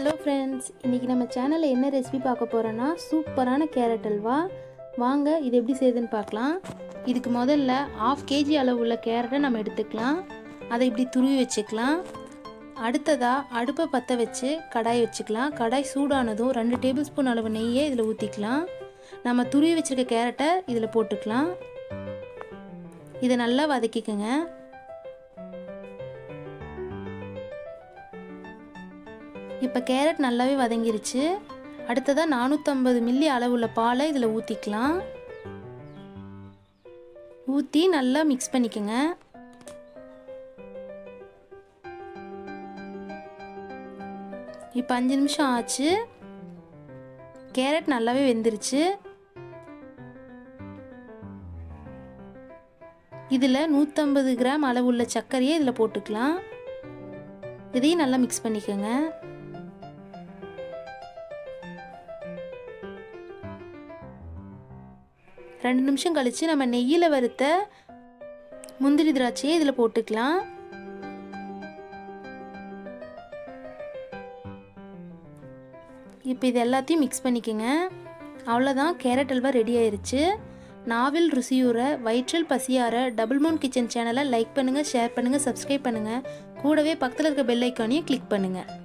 hello friends இன்றைக்கி நம்ம சேனலில் என்ன ரெசிபி பார்க்க போகிறோன்னா சூப்பரான கேரட் அல்வா வாங்க இது எப்படி செய்யுதுன்னு பார்க்கலாம் இதுக்கு முதல்ல ஆஃப் கேஜி அளவு உள்ள கேரட்டை நம்ம எடுத்துக்கலாம் அதை இப்படி துருவி வச்சுக்கலாம் அடுத்ததாக அடுப்பை பற்ற வச்சு கடாய் வச்சுக்கலாம் கடாய் சூடானதும் ரெண்டு டேபிள் ஸ்பூன் அளவு நெய்யை இதில் ஊற்றிக்கலாம் நம்ம துருவி வச்சுருக்க கேரட்டை இதில் போட்டுக்கலாம் இதை நல்லா வதக்கிக்கோங்க இப்போ கேரட் நல்லாவே வதங்கிருச்சு அடுத்ததாக நானூற்றம்பது மில்லி அளவுள்ள பாலை இதில் ஊற்றிக்கலாம் ஊற்றி நல்லா மிக்ஸ் பண்ணிக்கோங்க இப்போ அஞ்சு நிமிஷம் ஆச்சு கேரட் நல்லாவே வெந்துருச்சு இதில் நூற்றம்பது கிராம் அளவுள்ள சர்க்கரையை இதில் போட்டுக்கலாம் இதையும் நல்லா மிக்ஸ் பண்ணிக்கோங்க ரெண்டு நிமிஷம் கழித்து நம்ம நெய்யில் வறுத்த முந்திரி திராட்சையை இதில் போட்டுக்கலாம் இப்போ இது எல்லாத்தையும் மிக்ஸ் பண்ணிக்கோங்க அவ்வளோதான் கேரட் அல்வா ரெடி ஆயிருச்சு நாவில் ருசியூற வயிற்றில் பசியார டபுள் மூன் கிச்சன் சேனலை லைக் பண்ணுங்கள் ஷேர் பண்ணுங்கள் சப்ஸ்கிரைப் பண்ணுங்கள் கூடவே பக்கத்தில் இருக்க பெல் ஐக்கானையும் கிளிக் பண்ணுங்கள்